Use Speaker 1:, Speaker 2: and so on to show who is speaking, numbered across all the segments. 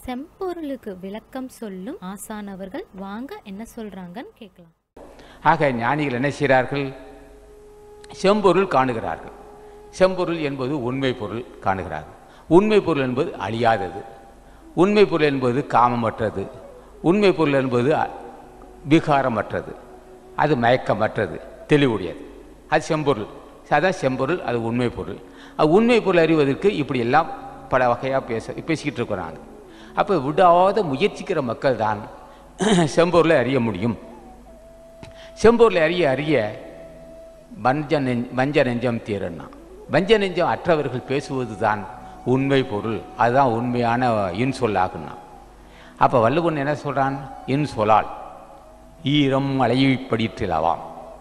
Speaker 1: செம்பொருளுக்கு விளக்கம் சொல்லும் ஆசானவர்கள் வாங்க என்ன சொல்றாங்கன்னு கேட்கலாம்
Speaker 2: ஆக ஞானிகள் என்ன செய்கிறார்கள் செம்பொருள் காணுகிறார்கள் செம்பொருள் என்பது உண்மை பொருள் காணுகிறார்கள் உண்மை பொருள் என்பது அழியாதது உண்மை பொருள் என்பது காமமற்றது உண்மை பொருள் என்பது அ- விகாரமற்றது அது மயக்கமற்றது தெளிவுடையது அது செம்பொருள் அதான் செம்பொருள் அது உண்மை பொருள் அது உண்மை பொருள் அறிவதற்கு இப்படி எல்லாம் பல வகையாக பேச பேசிக்கிட்டு இருக்கிறாங்க அப்போ விடாத முயற்சிக்கிற மக்கள் தான் செம்பொருளை அறிய முடியும் செம்பொருளை அறிய அறிய வஞ்ச நெஞ் வஞ்ச நெஞ்சம் தீரன்னா வஞ்ச நெஞ்சம் அற்றவர்கள் பேசுவது தான் உண்மை பொருள் அதுதான் உண்மையான இன்சொல்லாகுன்னா அப்போ வள்ளுவன் என்ன சொல்கிறான் இன்சொலால் ஈரம் அலையப்படிற்றிலவாம்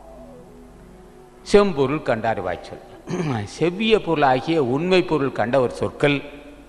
Speaker 2: செம்பொருள் கண்டார் வாய்ச்சொல் செவ்விய பொருளாகிய உண்மை பொருள் கண்ட ஒரு சொற்கள்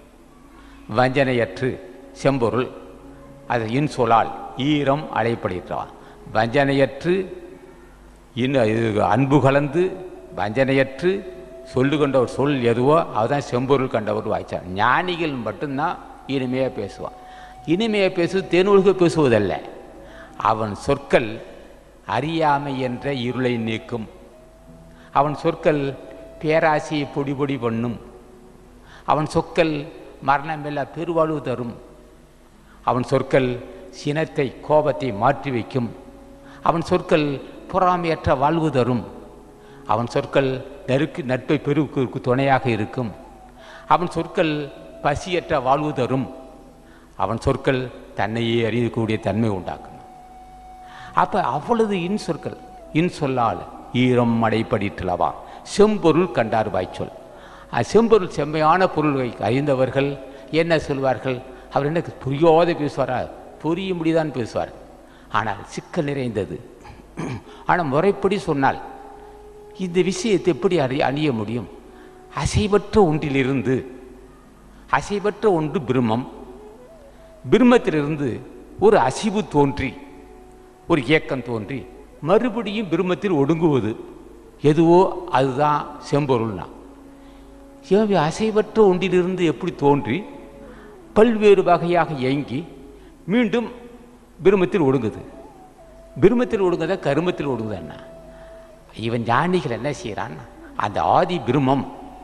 Speaker 2: வஞ்சனையற்று செம்பொருள் அது இன்சொலால் ஈரம் அலைப்படுகிறான் வஞ்சனையற்று இன்னும் இது அன்பு கலந்து வஞ்சனையற்று சொல்லு கொண்ட ஒரு சொல் எதுவோ அதுதான் செம்பொருள் கண்ட ஒரு வாய்ச்சான் ஞானிகள் மட்டும்தான் இனிமையாக பேசுவான் இனிமையாக பேசுவது தேனொழுக பேசுவதல்ல அவன் சொற்கள் அறியாமை என்ற இருளை நீக்கும் அவன் சொற்கள் பேராசையை பொடி பொடி பண்ணும் அவன் சொற்கள் மரணமில்லா பெருவாழ்வு தரும் அவன் சொற்கள் சினத்தை கோபத்தை மாற்றி வைக்கும் அவன் சொற்கள் பொறாமையற்ற வாழ்வு தரும் அவன் சொற்கள் நெருக்கு நட்பை பெருவுக்கு துணையாக இருக்கும் அவன் சொற்கள் பசியற்ற வாழ்வு தரும் அவன் சொற்கள் தன்னையே அறியக்கூடிய தன்மை உண்டாக்கும் அப்போ அவ்வளவு இன் சொற்கள் இன் சொல்லால் ஈரம் மடைப்படிட்டுலவா செம்பொருள் கண்டார் வாய்ச்சொல் அஹ் செம்பொருள் செம்மையான பொருளை அறிந்தவர்கள் என்ன சொல்வார்கள் அவர் என்ன புரியாத பேசுவாரா புரியும்படிதான் பேசுவார் ஆனால் சிக்கல் நிறைந்தது ஆனால் முறைப்படி சொன்னால் இந்த விஷயத்தை எப்படி அறி அணிய முடியும் அசைவற்ற ஒன்றிலிருந்து அசைவற்ற ஒன்று பிரம்மம் பிரம்மத்திலிருந்து ஒரு அசிவு தோன்றி ஒரு இயக்கம் தோன்றி மறுபடியும் பிரம்மத்தில் ஒடுங்குவது எதுவோ அதுதான் செம்பொருள்னா ஏவி அசைவற்ற ஒன்றிலிருந்து எப்படி தோன்றி பல்வேறு வகையாக இயங்கி மீண்டும் பிரம்மத்தில் ஒடுங்குது பிரம்மத்தில் ஒடுங்குதா கருமத்தில் ஒடுங்குதா என்ன இவன் ஞானிகள் என்ன செய்கிறான் அந்த ஆதி பிரம்மம்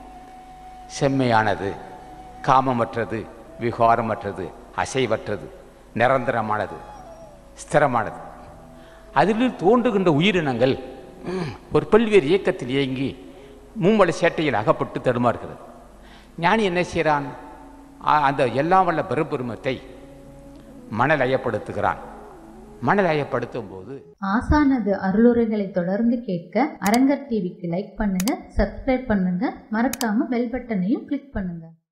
Speaker 2: செம்மையானது காமமற்றது விகாரமற்றது அசைவற்றது நிரந்தரமானது ஸ்திரமானது அதில் தோன்றுகின்ற உயிரினங்கள் ம், ஒரு பல்வேறு இயக்கத்தில் இயங்கி மும்மலை சேட்டையில் அகப்பட்டு தடுமாறுகிறது ஞானி என்ன செய்கிறான் ஆ- அந்த எல்லாம் வல்ல பெரும்பெருமத்தை மனலயப்படுத்துகிறான் மனலயப்படுத்தும் போது
Speaker 3: ஆசானது அருளுரைகளை தொடர்ந்து கேட்க அரங்கர் டிவிக்கு லைக் பண்ணுங்க சப்ஸ்கிரைப் பண்ணுங்க மறக்காம பெல் பட்டனையும் கிளிக் பண்ணுங்க